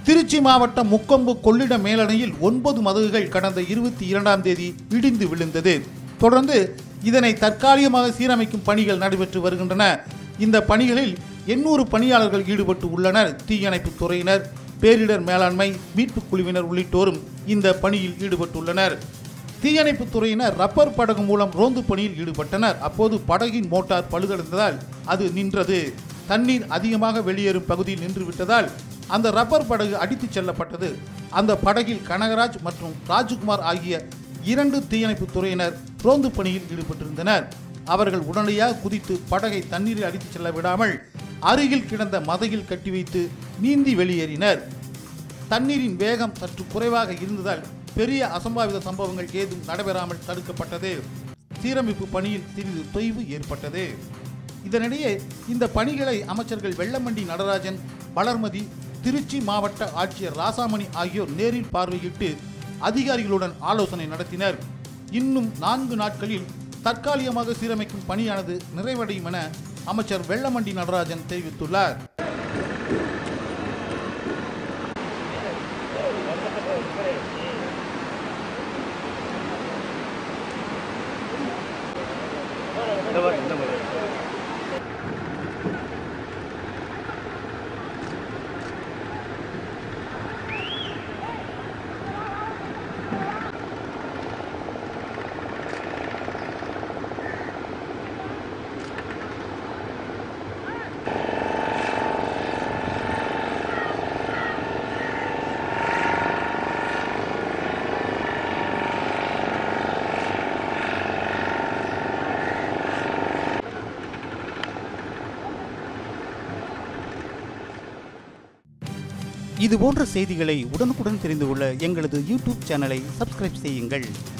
திருச்சி மாவட்டம் முக்கொம்பு கொள்ளிட மேலணையில் ஒன்பது மதகுகள் கடந்த இருபத்தி இரண்டாம் தேதி இடிந்து விழுந்தது தொடர்ந்து இதனை தற்காலிகமாக சீரமைக்கும் பணிகள் நடைபெற்று வருகின்றன இந்த பணிகளில் எண்ணூறு பணியாளர்கள் ஈடுபட்டு உள்ளனர் தீயணைப்பு துறையினர் பேரிடர் மேலாண்மை மீட்புக் குழுவினர் உள்ளிட்டோரும் இந்த பணியில் ஈடுபட்டுள்ளனர் தீயணைப்புத் துறையினர் ரப்பர் படகு மூலம் ரோந்து பணியில் ஈடுபட்டனர் அப்போது படகின் மோட்டார் பழுதடைந்ததால் அது நின்றது தண்ணீர் அதிகமாக வெளியேறும் பகுதியில் நின்று விட்டதால் அந்த ரப்பர் படகு அடித்துச் செல்லப்பட்டது அந்த படகில் கனகராஜ் மற்றும் ராஜ்குமார் ஆகிய இரண்டு தீயணைப்புத் துறையினர் ரோந்து பணியில் ஈடுபட்டிருந்தனர் அவர்கள் உடனடியாக குதித்து படகை தண்ணீரில் அடித்துச் செல்ல விடாமல் அருகில் கிடந்த மதகில் கட்டி வைத்து நீந்தி வெளியேறினர் தண்ணீரின் வேகம் சற்று குறைவாக இருந்ததால் பெரிய அசம்பாவித சம்பவங்கள் ஏதும் நடைபெறாமல் தடுக்கப்பட்டது சீரமைப்பு பணியில் சிறிது தொய்வு ஏற்பட்டது இதனிடையே இந்த பணிகளை அமைச்சர்கள் வெள்ளமண்டி நடராஜன் வளர்மதி திருச்சி மாவட்ட ஆட்சியர் ராசாமணி ஆகியோர் நேரில் பார்வையிட்டு அதிகாரிகளுடன் ஆலோசனை நடத்தினர் இன்னும் நான்கு நாட்களில் தற்காலிகமாக சீரமைக்கும் பணியானது நிறைவடையும் என அமைச்சர் வெள்ளமண்டி நடராஜன் தெரிவித்துள்ளார் இந்த மாதிரி இந்த மாதிரி இது போன்ற செய்திகளை உடனுக்குடன் தெரிந்து கொள்ள எங்களது யூடியூப் சேனலை சப்ஸ்கிரைப் செய்யுங்கள்